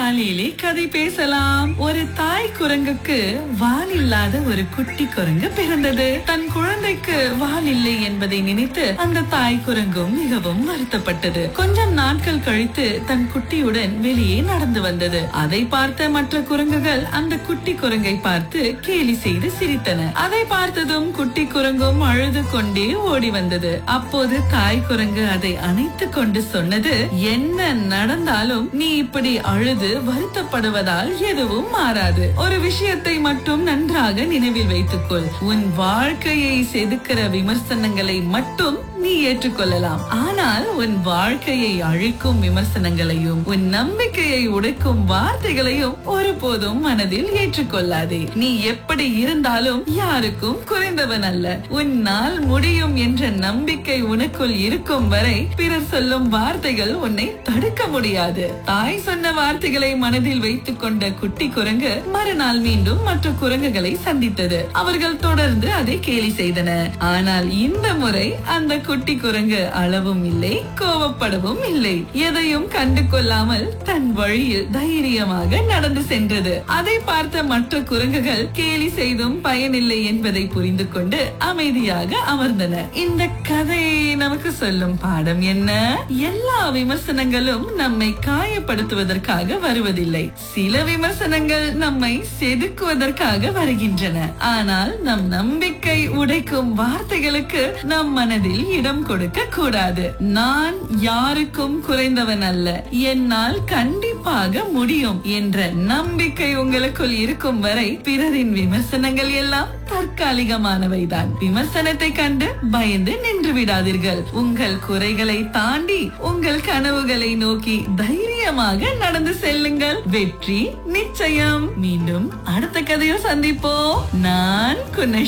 காலையிலே கதை பேசலாம் ஒரு தாய் குரங்குக்கு வால் இல்லாத ஒரு குட்டி குரங்கு பிறந்தது தன் குழந்தைக்கு வால் இல்லை என்பதை நினைத்து அந்த தாய் குரங்கும் மிகவும் வருத்தப்பட்டது கொஞ்சம் நாட்கள் கழித்து தன் குட்டியுடன் வெளியே நடந்து வந்தது அதை பார்த்த மற்ற குரங்குகள் அந்த குட்டி குரங்கை பார்த்து கேலி செய்து சிரித்தன அதை பார்த்ததும் குட்டி குரங்கும் அழுது கொண்டே ஓடி வந்தது அப்போது தாய் குரங்கு அதை அணைத்துக் கொண்டு சொன்னது என்ன நடந்தாலும் நீ இப்படி அழுது வருத்தப்படுவதால் எதுவும் மாறாது ஒரு விஷயத்தை மட்டும் நன்றாக நினைவில் வைத்துக்கொள் உன் வாழ்க்கையை செதுக்கிற விமர்சனங்களை மட்டும் நீ ஏற்றுக்கொள்ளலாம் ஆனால் உன் வாழ்க்கையை அழிக்கும் விமர்சனங்களையும் உன் நம்பிக்கையை உடைக்கும் வார்த்தைகளையும் ஒருபோதும் மனதில் ஏற்றுக்கொள்ளாதே நீ எப்படி இருந்தாலும் யாருக்கும் குறைந்தவன் அல்ல உன்னால் முடியும் என்ற நம்பிக்கை உனக்குள் இருக்கும் வரை பிறர் சொல்லும் வார்த்தைகள் உன்னை தடுக்க முடியாது தாய் சொன்ன வார்த்தைகளை மனதில் வைத்துக் கொண்ட குட்டி குரங்கு மறுநாள் மீண்டும் மற்ற குரங்குகளை சந்தித்தது அவர்கள் தொடர்ந்து அதை கேலி செய்தன ஆனால் இந்த முறை அந்த குட்டி குரங்கு அளவும் இல்லை கோவப்படவும் இல்லை எதையும் கண்டு கொள்ளாமல் தன் வழியில் தைரியமாக நடந்து சென்றது அதை பார்த்த மற்ற குரங்குகள் கேலி செய்தும் பயனில்லை என்பதை புரிந்து கொண்டு அமைதியாக அமர்ந்தன இந்த கதை நமக்கு சொல்லும் பாடம் என்ன எல்லா விமர்சனங்களும் நம்மை காயப்படுத்துவதற்காக வருவதில்லை சில விமர்சனங்கள் நம்மை செதுக்குவதற்காக வருகின்றன ஆனால் நம் நம்பிக்கை உடைக்கும் வார்த்தைகளுக்கு நம் மனதில் இடம் கொடுக்க கூடாது நான் யாருக்கும் குறைந்தவன் அல்ல என்னால் கண்டிப்பாக முடியும் என்ற நம்பிக்கை உங்களுக்குள் இருக்கும் வரை பிறரின் விமர்சனங்கள் எல்லாம் தற்காலிகமானவைதான் விமர்சனத்தை கண்டு பயந்து நின்று விடாதீர்கள் உங்கள் குறைகளை தாண்டி உங்கள் கனவுகளை நோக்கி தைரியமாக நடந்து செல்லுங்கள் வெற்றி நிச்சயம் மீண்டும் அடுத்த கதையில் சந்திப்போம் நான் குணேஷ்